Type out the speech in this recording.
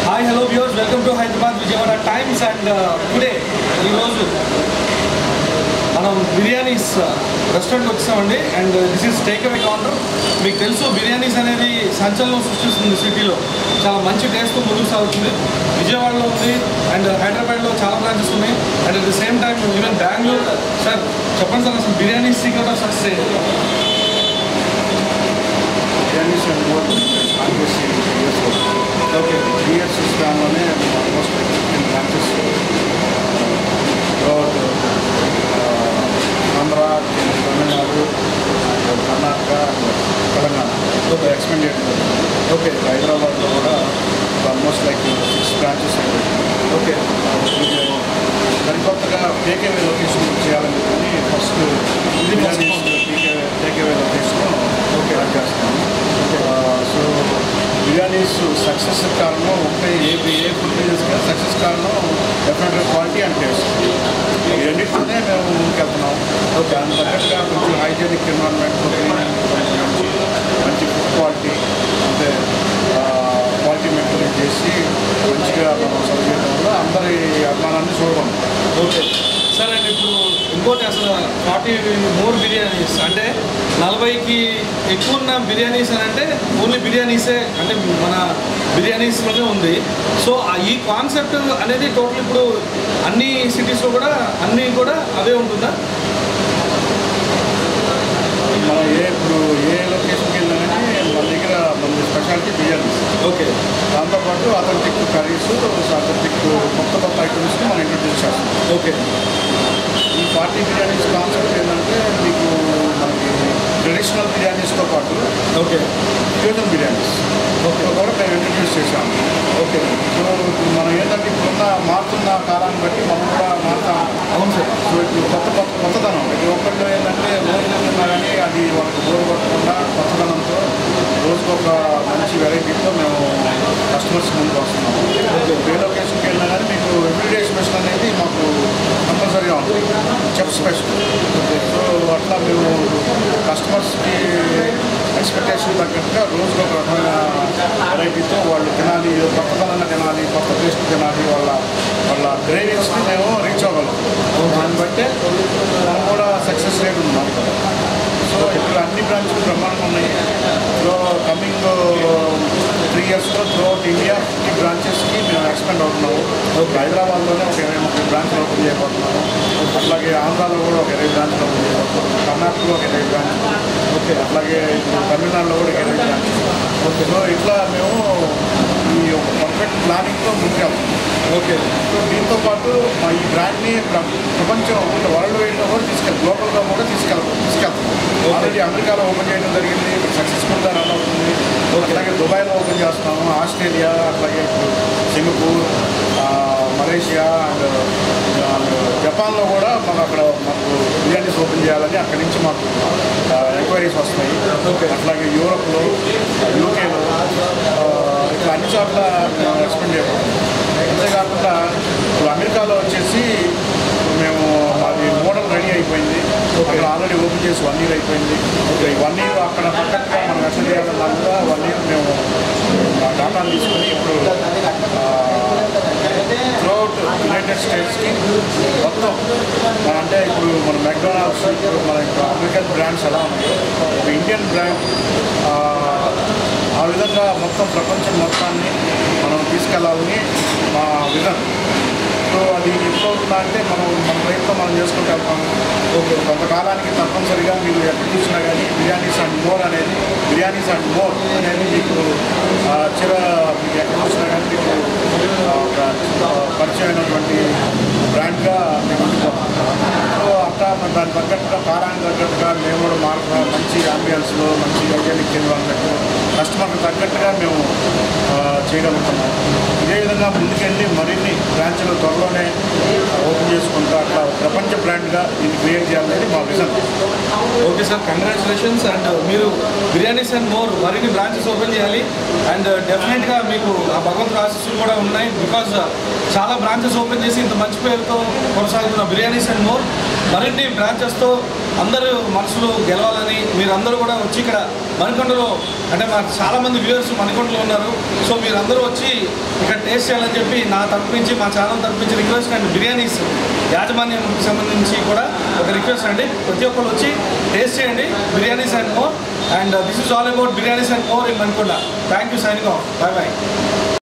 Hi hello viewers welcome to Hyderabad Vijayawada times and today ఈరోజు మనం బిర్యానీస్ రెస్టారెంట్కి వచ్చామండి and this is take away counter మీకు తెలుసు బిర్యానీస్ అనేది సంచలనం సృష్టిస్తుంది సిటీలో చాలా మంచి టేస్ట్ ముందుకు సాగుతుంది విజయవాడలో ఉంది అండ్ హైదరాబాద్లో చాలా బ్రాంచెస్ ఉన్నాయి and at the same time even Bengaluru sir చెప్పండి సార్ అసలు biryani secret of success Biryanis and more కాంగ్రెస్ ఇయర్స్ ఓకే త్రీ ఇయర్స్ దానిలోనే almost fifteen branches throughout Andhra Tamil Nadu Karnataka Telangana Okay. Expand okay హైదరాబాద్లో కూడా almost like six branches okay సరికొత్తగా టేకేవే లొకేషన్ చేయాలని చెప్పి first ఇది first Biryanis takeaway takeaway location okay run చేస్తాను సో బిర్యానీస్ సక్సెస్ కారణం ఒకటే ఏ ఏ ఫుడ్ బిజినెస్ కానీ సక్సెస్ కారణం డెఫినెట్గా క్వాలిటీ అండ్ టేస్ట్ ఈ రెండింటితోనే మేము ముందుకెళ్తున్నాం దాని తగ్గట్టుగా కొంచెం హైజీనిక్ ఎన్వైరన్మెంట్ మంచి మంచి ఫుడ్ క్వాలిటీ అంటే క్వాలిటీ మెయింటైన్ చేసి మంచిగా మనం సర్వ్ చేయడం వల్ల అందరి అభిమానాన్ని చూడడం ఓకే సార్ అండ్ ఇప్పుడు ఇంకోటి అసలు ఫార్టీ మోర్ బిర్యానీస్ అంటే నలభైకి ఎక్కువ ఉన్న బిర్యానీస్ అని అంటే ఓన్లీ బిర్యానీసే అంటే మన బిర్యానీస్లోనే ఉంది సో ఆ ఈ కాన్సెప్ట్ అనేది టోటల్ ఇప్పుడు అన్ని సిటీస్లో కూడా అన్నీ కూడా అవే ఉంటుందా మన ఏ ఇప్పుడు ఏ లొకేషన్కి వెళ్ళినా కానీ మన దగ్గర మన స్పెషాలిటీ బిర్యానీస్ ఓకే దాంతోపాటు అథెంటిక్ కర్రీస్ అథెంటిక్ కొత్త కొత్త ఐటమ్స్ని మనం ఇంట్రొడ్యూస్ చేస్తాం ఓకే ఈ పార్టీ బిర్యానీస్ కాన్సెప్ట్ ఏంటంటే మీకు మనకి ట్రెడిషనల్ బిర్యానీస్తో పాటు ఓకే ఫ్యూజన్ బిర్యానీస్ ఓకే కూడా మేము ఇంట్రడ్యూస్ చేశాము ఓకే సో ఇప్పుడు మనం ఏంటంటే ఇప్పుడున్న మారుతున్న కాలాన్ని బట్టి మనం కూడా మారుతాం అవును సార్ సో ఇప్పుడు కొత్త కొత్త కొత్తదనం ప్రతి ఒక్కళ్ళు ఏంటంటే రోజు తిన్నా కానీ అది వాళ్ళకి బోర్ కొట్టకుండా కొత్తదనంతో రోజుకు ఒక మంచి వెరైటీతో మేము కస్టమర్స్ ముందుకు వస్తున్నాము ఏ లొకేషన్కి వెళ్ళినా కానీ మీకు ఎవ్రీడే స్పెషల్ అనేది మాకు కంపల్సరీగా ఉంటుంది చెఫ్ స్పెషల్ సో అట్లా మేము కస్టమర్స్కి ఎక్స్పెక్టేషన్ తగ్గట్టుగా రోజుకు ఒక రకమైన వెరైటీతో వాళ్ళు తినాలి ఏదో కొత్తదనంగా తినాలి కొత్త టేస్ట్ తినాలి వాళ్ళ వాళ్ళ గ్రేవింగ్స్ని మేము రీచ్ అవ్వగలుగుతాం దాన్ని బట్టే మనం కూడా సక్సెస్ రేట్ ఉంది మాకు సో ఇప్పుడు అన్ని బ్రాంచ్లు బ్రహ్మాండంగా ఉన్నాయి సో కమింగ్ త్రీ ఇయర్స్లో త్రూఅవుట్ ఇండియా ఫిఫ్టీ బ్రాంచెస్కి మేము ఎక్స్పెండ్ అవుతున్నాము Okay. హైదరాబాద్లోనే ఒక ఇరవై ముప్పై బ్రాంచ్లు ఓపెన్ చేయబోతున్నాము అట్లాగే ఆంధ్రాలో కూడా ఒక ఇరవై బ్రాంచ్లు ఓపెన్ చేయబోతున్నాము కర్ణాటకలో ఒక ఇరవై బ్రాంచ్లు ఓకే అట్లాగే ఇప్పుడు తమిళనాడులో కూడా ఒక ఇరవై బ్రాంచ్లు ఓకే సో ఇట్లా మేము ఈ ఒక పర్ఫెక్ట్ ప్లానింగ్తో ముందుకెళ్తాం ఓకే సో దీంతో పాటు మా ఈ బ్రాండ్ని ప్ర- ప్రపంచం అంటే వరల్డ్ వైడ్లో కూడా తీసుకెళ్ళి గ్లోబల్గా కూడా తీసుకెళ్ తీసుకెళ్తాం ఆల్రెడీ అమెరికాలో ఓపెన్ చేయడం జరిగింది సక్సెస్ఫుల్గా రన్ అవుతుంది అట్లాగే దుబాయ్లో ఓపెన్ చేస్తున్నాము ఆస్ట్రేలియా అట్లాగే ఇప్పుడు సింగపూర్ ఆ, మలేషియా అండ్ అండ్ జపాన్లో కూడా మాకు అక్కడ మాకు బిర్యానీస్ ఓపెన్ చేయాలని అక్కడి నుంచి మాకు ఎంక్వైరీస్ వస్తున్నాయి Okay. అట్లాగే యూరోప్లో యూకేలో ఇట్లా అన్ని చోట్ల ఎక్స్పెండ్ చేయబోతున్నాం అంతేకాకుండా ఇప్పుడు అమెరికాలో వచ్చేసి మేము అది మోడల్ రెడీ అయిపోయింది అక్కడ ఆల్రెడీ ఓపెన్ చేసి వన్ ఇయర్ అయిపోయింది ఈ వన్ ఇయర్ అక్కడ పక్కగా మనం ఎట్లా చేయాలన్న దాని మీద వన్ ఇయర్ మేము ఆ డాటాను తీసుకొని ఇప్పుడు త్రూఅవుట్ యునైటెడ్ స్టేట్స్కి మొత్తం మన అంటే ఇప్పుడు మన మెక్డొనాల్డ్స్ ఇప్పుడు మన ఇప్పుడు అమెరికన్ బ్రాండ్స్ ఎలా ఉన్నాయో ఒక ఇండియన్ బ్రాండ్ ఆ విధంగా మొత్తం ప్రపంచం మొత్తాన్ని మనం తీసుకెళ్లాలని మా విజన్ సో అది ఎప్పుడు అవుతుందా అంటే మనం మన ప్రయత్నం మనం చేసుకుంటూ వెళ్తాము ఓకే కొంతకాలానికి తప్పనిసరిగా మీరు ఎక్కడ చూసినా కానీ బిర్యానీస్ అండ్ మోర్ అనేది బిర్యానీస్ అండ్ మోర్ అనేది మీకు ఆ, చిర మీకు ఎక్కడ చూసినా కానీ మీకు ఆ, ఒక ఆ, పరిచయం అయినటువంటి బ్రాండ్గా మేము ఉండిపోతాం సో అట్లా మన దాని తగ్గట్టుగా కాలానికి తగ్గట్టుగా మేము కూడా మార్పు మంచి అంబియన్స్లో మంచి హైజీనిక్ ఎన్విరాన్మెంట్ కస్టమర్కి తగ్గట్టుగా మేము ఆ, చేయగలుగుతున్నాం ఇదే విధంగా ముందుకెళ్ళి మరిన్ని బ్రాంచ్లు త్వరలోనే ఓపెన్ చేసుకుంటూ అట్లా ప్రపంచ బ్రాండ్గా దీన్ని క్రియేట్ చేయాలనేది మా vision okay sir congratulations and మీరు బిర్యానీస్ అండ్ మోర్ మరిన్ని బ్రాంచెస్ ఓపెన్ చేయాలి అండ్ డెఫినెట్గా మీకు ఆ భగవంతుడు ఆశీస్సులు కూడా ఉన్నాయి బికాజ్ చాలా బ్రాంచెస్ ఓపెన్ చేసి ఇంత మంచి పేరుతో కొనసాగుతున్న బిర్యానీస్ అండ్ మోర్ మరిన్ని బ్రాంచెస్తో అందరూ మనసులు గెలవాలని మీరందరూ కూడా వచ్చి ఇక్కడ మణికొండలో అంటే మా చాలామంది వ్యూవర్స్ మణికొండలో ఉన్నారు సో మీరందరూ వచ్చి ఇక్కడ టేస్ట్ చేయాలని చెప్పి నా తరపు నుంచి మా ఛానల్ తరపు నుంచి రిక్వెస్ట్ అండ్ బిర్యానీస్ యాజమాన్యంకి సంబంధించి కూడా ఒక రిక్వెస్ట్ అండి ప్రతి ఒక్కరు వచ్చి టేస్ట్ చేయండి biryanis and more and this is all about biryanis and more in Manikonda thank you signing off bye bye